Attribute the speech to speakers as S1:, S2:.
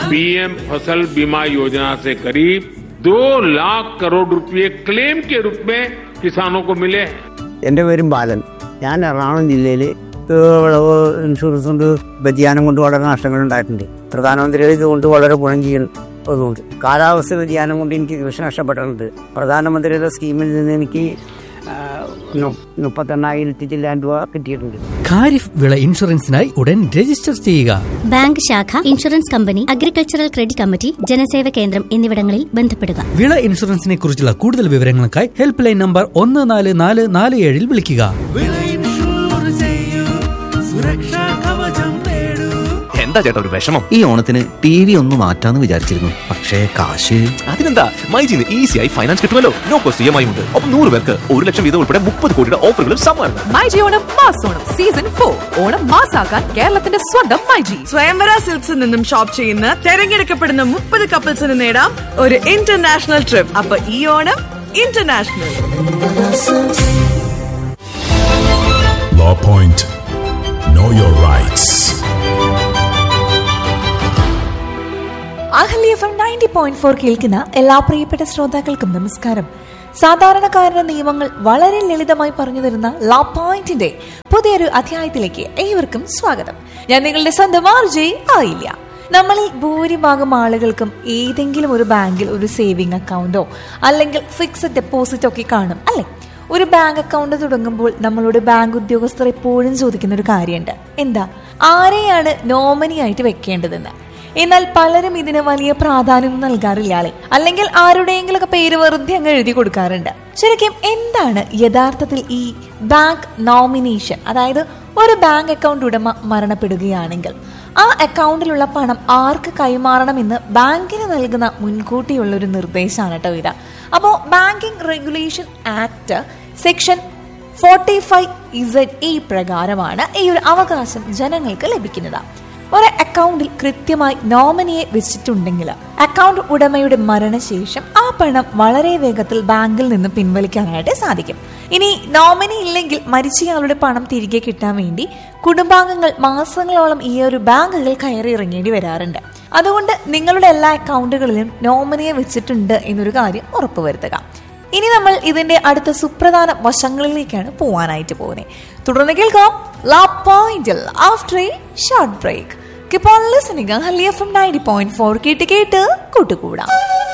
S1: PM फसल बीमा योजना से करीब दो लाख करोड़ रुपए क्लेम के रूप में किसानों को मिले हैं
S2: എൻ്റെ പേരും ബാലൻ ഞാൻ എറണാകുളം ജില്ലയിൽ വിളവ് ഇൻഷുറൻസ് കൊണ്ട് വ്യതിയാനം കൊണ്ട് വളരെ നഷ്ടങ്ങൾ ഉണ്ടായിട്ടുണ്ട് പ്രധാനമന്ത്രിയുടെ ഇതുകൊണ്ട് വളരെ ഗുണം ചെയ്യുന്നതുകൊണ്ട് കാലാവസ്ഥ വ്യതിയാനം കൊണ്ട് എനിക്ക് കൃഷി നഷ്ടപ്പെട്ടിട്ടുണ്ട് പ്രധാനമന്ത്രിയുടെ സ്കീമിൽ നിന്ന് എനിക്ക് ആ, നു- മുപ്പത്തെണ്ണായിരത്തി ചില്ലാൻ രൂപ കിട്ടിയിട്ടുണ്ട്
S3: ഖാരിഫ് വിള ഇൻഷുറൻസിനായി ഉടൻ രജിസ്റ്റർ ചെയ്യുക
S4: ബാങ്ക് ശാഖ insurance company agricultural credit committee ജനസേവ കേന്ദ്രം എന്നിവിടങ്ങളിൽ ബന്ധപ്പെടുക
S3: വിള ഇൻഷുറൻസിനെ കുറിച്ചുള്ള കൂടുതൽ വിവരങ്ങൾക്കായി ഹെൽപ്പ് ലൈൻ നമ്പർ ഒന്ന് നാല് നാല് നാല് ഏഴിൽ വിളിക്കുക
S5: എന്താ ചേട്ടാ ഒരു വിഷമം
S6: ഈ ഓണത്തിന് ടി വി ഒന്ന് മാറ്റാന്ന് വിചാരിച്ചിരുന്നു പക്ഷേ കാശ്
S5: അതിനെന്താ മൈജിന്ന് ഈസിയായി ഫൈനാൻസ് കിട്ടുമല്ലോ no cost E M I ഉണ്ട് ഒപ്പം നൂറ് പേർക്ക് ഒരു ലക്ഷം വീതം ഉൾപ്പെടെ മുപ്പത് കോടിയുടെ ഓഫറുകളും സമ്മാനം
S7: myG Onam mass Onam season for Onam മാസാക്കാൻ കേരളത്തിന്റെ സ്വന്തം മൈജി
S8: സ്വയംവര സിൽക്സിൽ നിന്നും ഷോപ്പ് ചെയ്യുന്ന തെരഞ്ഞെടുക്കപ്പെടുന്ന മുപ്പത് കപ്പിൾസിന് നേടാം ഒരു ഇന്റർനാഷണൽ ട്രിപ്പ് അപ്പൊ ഈ Onam international
S9: Law Point. Know your rights.
S7: Ahalya F M ninety point four കേൾക്കുന്ന എല്ലാ പ്രിയപ്പെട്ട ശ്രോതാക്കൾക്കും നമസ്കാരം സാധാരണക്കാരുടെ നിയമങ്ങൾ വളരെ ലളിതമായി പറഞ്ഞു തരുന്ന ലാ പോയിന്റിന്റെ പുതിയൊരു അധ്യായത്തിലേക്ക് ഏവർക്കും സ്വാഗതം ഞാൻ നിങ്ങളുടെ സ്വന്തം ആർജെ ആയില്ല നമ്മളിൽ ഭൂരിഭാഗം ആളുകൾക്കും ഏതെങ്കിലും ഒരു ബാങ്കിൽ ഒരു സേവിംഗ് അക്കൗണ്ടോ അല്ലെങ്കിൽ ഫിക്സഡ് ഡെപ്പോസിറ്റോ ഒക്കെ കാണും അല്ലെ ഒരു ബാങ്ക് അക്കൗണ്ട് തുടങ്ങുമ്പോൾ നമ്മളോട് ബാങ്ക് ഉദ്യോഗസ്ഥർ എപ്പോഴും ചോദിക്കുന്ന ഒരു കാര്യമുണ്ട് എന്താ ആരെയാണ് നോമിനി ആയിട്ട് വെക്കേണ്ടതെന്ന് എന്നാൽ പലരും ഇതിന് വലിയ പ്രാധാന്യം നൽകാറില്ല ആളെ അല്ലെങ്കിൽ ആരുടെയെങ്കിലൊക്കെ പേര് വെറുതെ അങ്ങ് എഴുതി കൊടുക്കാറുണ്ട് ശരിക്കും എന്താണ് യഥാർത്ഥത്തിൽ ഈ ബാങ്ക് നോമിനേഷൻ അതായത് ഒരു ബാങ്ക് അക്കൗണ്ട് ഉടമ മരണപ്പെടുകയാണെങ്കിൽ ആ അക്കൗണ്ടിലുള്ള പണം ആർക്ക് കൈമാറണമെന്ന് ബാങ്കിന് നൽകുന്ന മുൻകൂട്ടിയുള്ള ഒരു നിർദ്ദേശമാണ് കേട്ടോ ഇത് അപ്പോൾ banking regulation act section forty five Z E പ്രകാരമാണ് ഈ ഒരു അവകാശം ജനങ്ങൾക്ക് ലഭിക്കുന്നത് ഒരു അക്കൗണ്ടിൽ കൃത്യമായി നോമിനിയെ വെച്ചിട്ടുണ്ടെങ്കിൽ അക്കൗണ്ട് ഉടമയുടെ മരണശേഷം ആ പണം വളരെ വേഗത്തിൽ ബാങ്കിൽ നിന്ന് പിൻവലിക്കാനായിട്ട് സാധിക്കും ഇനി നോമിനി ഇല്ലെങ്കിൽ മരിച്ചയാളുടെ പണം തിരികെ കിട്ടാൻ വേണ്ടി കുടുംബാംഗങ്ങൾ മാസങ്ങളോളം ഈ ഒരു ബാങ്കുകൾ കയറി ഇറങ്ങേണ്ടി വരാറുണ്ട് അതുകൊണ്ട് നിങ്ങളുടെ എല്ലാ അക്കൗണ്ടുകളിലും നോമിനിയെ വെച്ചിട്ടുണ്ട് എന്നൊരു കാര്യം ഉറപ്പുവരുത്തുക ഇനി നമ്മൾ ഇതിന്റെ അടുത്ത സുപ്രധാന വശങ്ങളിലേക്കാണ് പോവാനായിട്ട് പോകുന്നത് തുടർന്ന് കേൾക്കാം ലാ പോയിന്റിൽ ആഫ്റ്റർ എ ഷോർട്ട് ബ്രേക്ക് കിപ്പോൾ listening Ahalya from ninety point four കേട്ട് കേട്ട് കൂട്ടുകൂടാം